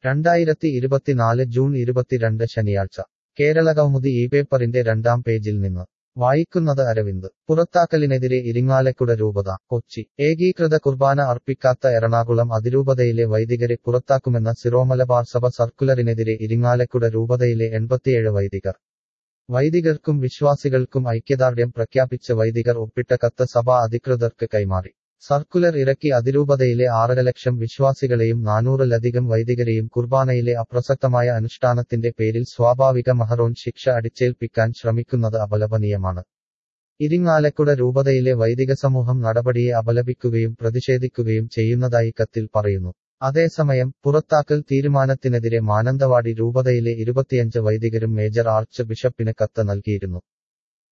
രണ്ടായിരത്തി ഇരുപത്തിനാല് ജൂൺ ഇരുപത്തിരണ്ട് ശനിയാഴ്ച കേരള കൗമുദി ഈ പേപ്പറിന്റെ രണ്ടാം പേജിൽ നിന്ന് വായിക്കുന്നത് അരവിന്ദ് പുറത്താക്കലിനെതിരെ ഇരിങ്ങാലക്കുട രൂപത കൊച്ചി ഏകീകൃത കുർബാന അർപ്പിക്കാത്ത എറണാകുളം അതിരൂപതയിലെ വൈദികരെ പുറത്താക്കുമെന്ന സിറോമലബാർ സഭ സർക്കുലറിനെതിരെ ഇരിങ്ങാലക്കുട രൂപതയിലെ എൺപത്തിയേഴ് വൈദികർ വൈദികർക്കും വിശ്വാസികൾക്കും ഐക്യദാർഢ്യം പ്രഖ്യാപിച്ച വൈദികർ ഒപ്പിട്ട കത്ത് സഭാ അധികൃതർക്ക് കൈമാറി സർക്കുലർ ഇറക്കി അതിരൂപതയിലെ ആറര ലക്ഷം വിശ്വാസികളെയും നാനൂറിലധികം വൈദികരെയും കുർബാനയിലെ അപ്രസക്തമായ അനുഷ്ഠാനത്തിന്റെ പേരിൽ സ്വാഭാവിക മഹറോൻ ശിക്ഷ അടിച്ചേൽപ്പിക്കാൻ ശ്രമിക്കുന്നത് അപലപനീയമാണ് ഇരിങ്ങാലക്കുട രൂപതയിലെ വൈദിക സമൂഹം നടപടിയെ അപലപിക്കുകയും പ്രതിഷേധിക്കുകയും ചെയ്യുന്നതായി കത്തിൽ പറയുന്നു അതേസമയം പുറത്താക്കൽ തീരുമാനത്തിനെതിരെ മാനന്തവാടി രൂപതയിലെ ഇരുപത്തിയഞ്ച് വൈദികരും മേജർ ആർച്ച് ബിഷപ്പിന് കത്ത് നൽകിയിരുന്നു